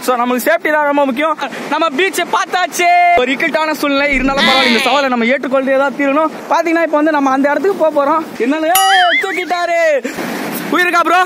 so நமக்கு safety தான் ரொம்ப முக்கியம் நம்ம பீச்சை பார்த்தாச்சு ஒரு இக்கட்டான சூழ்நிலை இருந்தாலும் பரவாயில்ல இந்த சவாலை நம்ம ஏற்றுக்கொள்றதே தான் தீரணும் பாத்தீங்கன்னா இப்போ வந்து நம்ம அந்த இடத்துக்கு போக போறோம் என்னன்னு ஏய், தூக்கிட்டாரு உயிருக்கா bro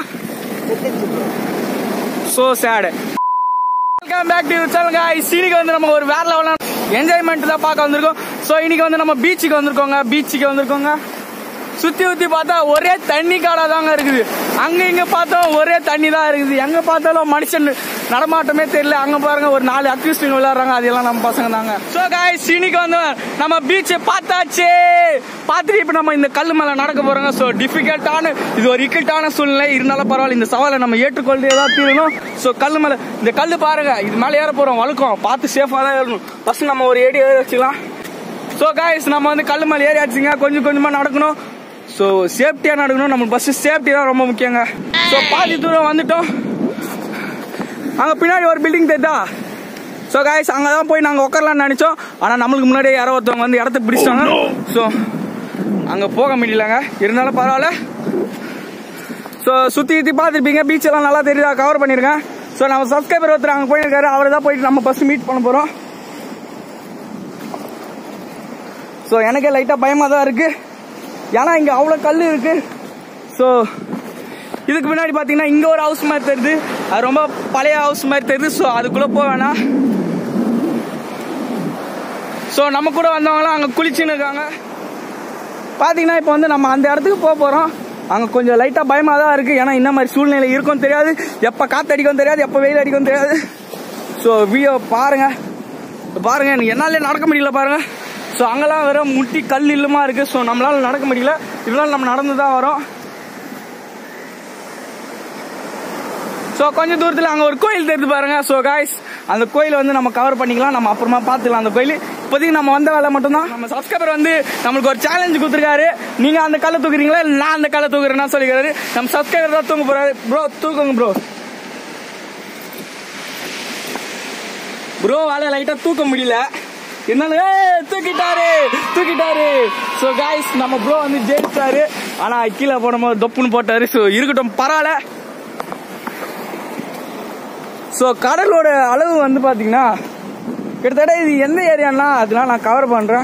so sad welcome back to channel guys இன்னைக்கு வந்து நம்ம ஒரு வேற லெவலான என்ஜாய்மெண்ட் தான் பார்க்க வந்திருக்கோம் சோ இன்னைக்கு வந்து நம்ம பீச்சுக்கு வந்திருக்கோங்க பீச்சுக்கு வந்திருக்கோங்க சுத்தி சுத்தி பார்த்தா ஒரே தண்ணி காடா தாங்க இருக்குது அங்க இங்க பார்த்தோம் ஒரே தண்ணி தான் இருக்குது எங்க பார்த்தாலும் மனுஷன் நடமாட்டமே தெரியல அங்க பாருங்க ஒரு நாலு அக்யூஸ்டிங் விளையாடுறாங்க அதெல்லாம் நம்ம பசங்க தாங்க சோ गाइस இன்னைக்கு வந்து நம்ம பீச்சை பார்த்தாச்சு பார்த்துட்டு இப்ப நம்ம இந்த கல்லு மேல நடக்க போறோங்க சோ டிஃபிகல்ட்டான இது ஒரு இக்கட்டான சூழ்நிலை இருந்தாலும் பரவாயில்ல இந்த சவாலை நம்ம ஏற்றுக்கொள்றதே தான் தீரணும் சோ கல்லு மேல இந்த கல்லு பாருங்க இது மேல ஏற போறோம் வழுக்கும் பார்த்து சேஃபா தான் ஏறணும் ஃபர்ஸ்ட் நம்ம ஒரு ஏடி ஏறி வச்சுக்கலாம் ஸோ காய்ஸ் நம்ம வந்து கல் மேலே ஏறி ஆச்சுங்க கொஞ்சம் கொஞ்சமாக நடக்கணும் ஸோ சேஃப்டியாக நடக்கணும் நம்ம பஸ் சேஃப்டி தான் ரொம்ப முக்கியங்க ஸோ பாதி தூரம் வந்துட்டோம் அங்கே பின்னாடி ஒரு பில்டிங் தெரியுதா ஸோ காய்ஸ் அங்கே தான் போய் நாங்கள் உட்காரலாம்னு நினச்சோம் ஆனால் நம்மளுக்கு முன்னாடியே யாரோ ஒருத்தவங்க வந்து இடத்த பிடிச்சிட்டாங்க ஸோ அங்கே போக முடியலங்க இருந்தாலும் பரவாயில்ல ஸோ சுற்றி சுற்றி பார்த்துருப்பீங்க பீச் எல்லாம் நல்லா தெரியுதா கவர் பண்ணியிருக்கேன் ஸோ நம்ம சப்ஸ்கிரைபர் ஒருத்தர் அங்கே போயிருக்காரு அவரை தான் போயிட்டு நம்ம ஃபஸ்ட்டு மீட் பண்ண போகிறோம் ஸோ எனக்கே லைட்டாக பயமாக தான் இருக்கு ஏன்னா இங்கே அவ்வளோ கல் இருக்கு ஸோ இதுக்கு முன்னாடி பார்த்தீங்கன்னா இங்கே ஒரு ஹவுஸ் மாதிரி தெரியுது அது ரொம்ப பழைய ஹவுஸ் மாதிரி தெரியுது ஸோ அதுக்குள்ளே போக வேணாம் ஸோ நம்ம கூட வந்தவங்களாம் அங்கே குளிச்சுன்னு இருக்காங்க பார்த்தீங்கன்னா இப்போ வந்து நம்ம அந்த இடத்துக்கு போக போகிறோம் அங்கே கொஞ்சம் லைட்டாக பயமாக தான் இருக்குது ஏன்னா இந்த மாதிரி சூழ்நிலை இருக்கும் தெரியாது எப்போ காற்று அடிக்கும் தெரியாது எப்போ வெயில் அடிக்கும் தெரியாது ஸோ வீடியோ பாருங்கள் பாருங்க எனக்கு என்னாலே நடக்க முடியல பாருங்க ஸோ அங்கெல்லாம் வெறும் முட்டி கல் இல்லுமா இருக்கு ஸோ நம்மளால நடக்க முடியல இதெல்லாம் நம்ம நடந்து தான் வரோம் ஸோ கொஞ்சம் தூரத்தில் அங்கே ஒரு கோயில் தெரியுது பாருங்க ஸோ காய்ஸ் அந்த கோயில் வந்து நம்ம கவர் பண்ணிக்கலாம் நம்ம அப்புறமா பார்த்துக்கலாம் அந்த கோயில் இப்போதைக்கு நம்ம வந்த வேலை மட்டும்தான் நம்ம சப்ஸ்கிரைபர் வந்து நம்மளுக்கு ஒரு சேலஞ்ச் கொடுத்துருக்காரு நீங்க அந்த கல்லை தூக்குறீங்களா இல்லை நான் அந்த கல்லை தூக்குறேன்னா சொல்லிக்கிறாரு நம்ம சப்ஸ்கிரைபர் தான் தூங்க போறாரு ப்ரோ தூக்குங்க ப்ரோ ப்ரோ வேலை லைட்டா தூக்க முடியல இருந்தாலும் ஏய், தூக்கிட்டாரு தூக்கிட்டாரு ஸோ காய்ஸ் நம்ம ப்ரோ வந்து ஜெயிச்சாரு ஆனா கீழே போடும்போது தொப்புன்னு போட்டாரு ஸோ இருக்கட்டும் பரவாயில்ல ஸோ கடலோட அளவு வந்து பாத்தீங்கன்னா கிட்டத்தட்ட இது எந்த ஏரியானா அதெல்லாம் நான் கவர் பண்றேன்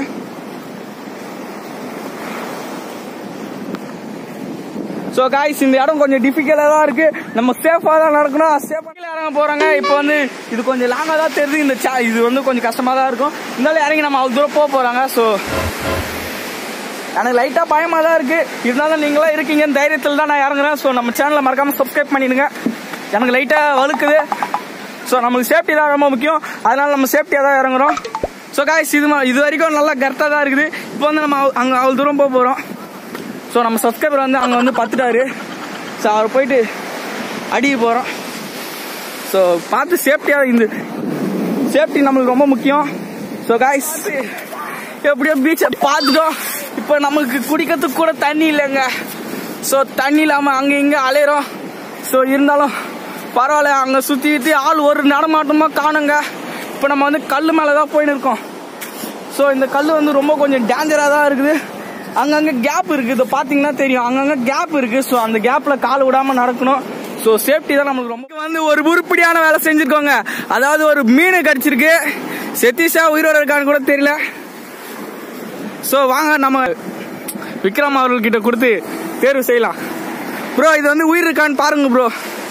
ஸோ காய்ஸ் இந்த இடம் கொஞ்சம் டிஃபிகல்ட்டாக தான் இருக்கு நம்ம சேஃபாக தான் நடக்கணும் சேஃபாக இறங்க போறாங்க இப்போ வந்து இது கொஞ்சம் லாங்காக தான் தெரியுது இந்த சா இது வந்து கொஞ்சம் கஷ்டமாக தான் இருக்கும் இருந்தாலும் இறங்கி நம்ம அவ்வளோ தூரம் போக போறாங்க ஸோ எனக்கு லைட்டாக பயமாக தான் இருக்கு இருந்தாலும் நீங்களாம் இருக்கீங்கன்னு தைரியத்தில் தான் நான் இறங்குறேன் ஸோ நம்ம சேனலை மறக்காம சப்ஸ்கிரைப் பண்ணிடுங்க எனக்கு லைட்டாக வழுக்குது ஸோ நமக்கு சேஃப்டி தான் ரொம்ப முக்கியம் அதனால நம்ம சேஃப்டியாக தான் இறங்குறோம் ஸோ காய்ஸ் இது ம- இது வரைக்கும் நல்லா கரெக்டாக தான் இருக்குது இப்போ வந்து நம்ம அவ்- அங்கே அவ்வளோ தூரம் போக போகிறோம் ஸோ நம்ம சப்ஸ்கிரைபர் வந்து அங்கே வந்து பார்த்துட்டாரு ஸோ அவர் போயிட்டு அடிக்க போகிறோம் ஸோ பார்த்து சேஃப்டியாக இந்த சேஃப்டி நம்மளுக்கு ரொம்ப முக்கியம் ஸோ காய்ஸ் எப்படியோ பீச்சை பார்த்துட்டோம் இப்போ நமக்கு குடிக்கிறதுக்கு கூட தண்ணி இல்லைங்க ஸோ தண்ணி இல்லாமல் அங்கே இங்கே அலையிறோம் ஸோ இருந்தாலும் பரவாயில்ல அங்கே சுற்றி சுற்றி ஆள் ஒரு நடமாட்டமாக காணுங்க இப்போ நம்ம வந்து கல் மேலே தான் போயின்னு இருக்கோம் ஸோ இந்த கல் வந்து ரொம்ப கொஞ்சம் டேஞ்சராக தான் இருக்குது அங்கங்கே கேப் இருக்குது இதை பார்த்தீங்கன்னா தெரியும் அங்கங்கே கேப் இருக்குது ஸோ அந்த கேப்பில் கால் விடாமல் நடக்கணும் ஸோ சேஃப்டி தான் நம்மளுக்கு ரொம்ப இங்க வந்து ஒரு உருப்படியான வேலை செஞ்சுருக்கோங்க அதாவது ஒரு மீன் கடிச்சிருக்கு செத்திஷா உயிரோட இருக்கான்னு கூட தெரியல ஸோ வாங்க நம்ம விக்ரம் அவர்கள்கிட்ட கொடுத்து தேர்வு செய்யலாம் ப்ரோ இது வந்து உயிர் இருக்கான்னு பாருங்க ப்ரோ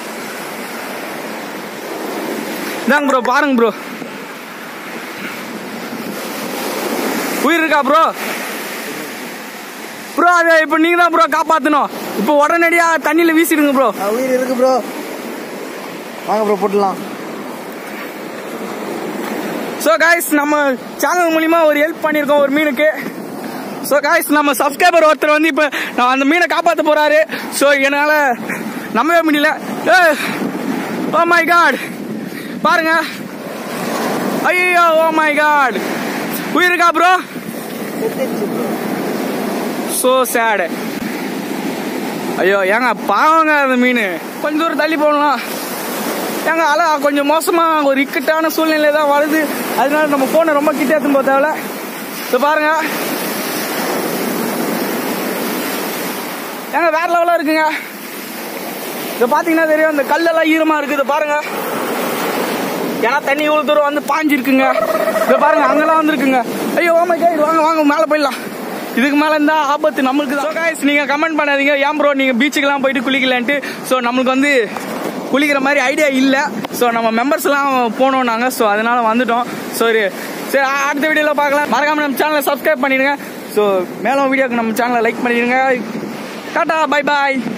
இதாங்க ப்ரோ பாருங்க ப்ரோ உயிர் இருக்கா ப்ரோ ப்ரோ அதை இப்போ நீங்க தான் ப்ரோ காப்பாத்தணும் இப்போ உடனடியா தண்ணியில வீசிடுங்க ப்ரோ ஆ, உயிர் இருக்கு ப்ரோ வாங்க ப்ரோ போட்டுடலாம் ஸோ காய்ஸ் நம்ம சேனல் மூலியமா ஒரு ஹெல்ப் பண்ணியிருக்கோம் ஒரு மீனுக்கு ஸோ காய்ஸ் நம்ம சப்ஸ்கிரைபர் ஒருத்தர் வந்து இப்போ நான் அந்த மீனை காப்பாற்ற போறாரு ஸோ என்னால் நம்பவே முடியல ஓ மை காட் பாருங்க ஐயோ ஓ மை காட் உயிர் இருக்கா ப்ரோ ஸோ சேடு ஐயோ ஏங்க பாவங்க அந்த மீன் கொஞ்சம் தூரம் தள்ளி போகணும் ஏங்க அல கொஞ்சம் மோசமா ஒரு இக்கட்டான சூழ்நிலை தான் வருது அதனால நம்ம போனை ரொம்ப கிட்ட எடுத்துன்னு போக தேவையில்ல இது பாருங்க ஏங்க வேற லெவலா இருக்குங்க இது பாத்தீங்கன்னா தெரியும் இந்த கல்லெல்லாம் ஈரமா இருக்குது பாருங்க ஏன்னா தண்ணி இவ்வளவு தூரம் வந்து பாஞ்சிருக்குங்க இப்போ பாருங்க அங்கெல்லாம் வந்துருக்குங்க ஐயோ ஓமை கை வாங்க வாங்க மேலே போயிடலாம் இதுக்கு மேல இருந்தா ஆபத்து நம்மளுக்கு தான் கைஸ் நீங்க கமெண்ட் பண்ணாதீங்க ஏன் ப்ரோ நீங்க பீச்சுக்கெல்லாம் போயிட்டு குளிக்கலான்ட்டு ஸோ நம்மளுக்கு வந்து குளிக்கிற மாதிரி ஐடியா இல்லை ஸோ நம்ம மெம்பர்ஸ் எல்லாம் போனோம் நாங்க ஸோ அதனால வந்துட்டோம் சரி சரி அ- அடுத்த வீடியோல பார்க்கலாம் மறக்காம நம்ம சேனலை சப்ஸ்கிரைப் பண்ணிடுங்க ஸோ மேலும் வீடியோக்கு நம்ம சேனலை லைக் பண்ணிடுங்க டாடா பை பாய்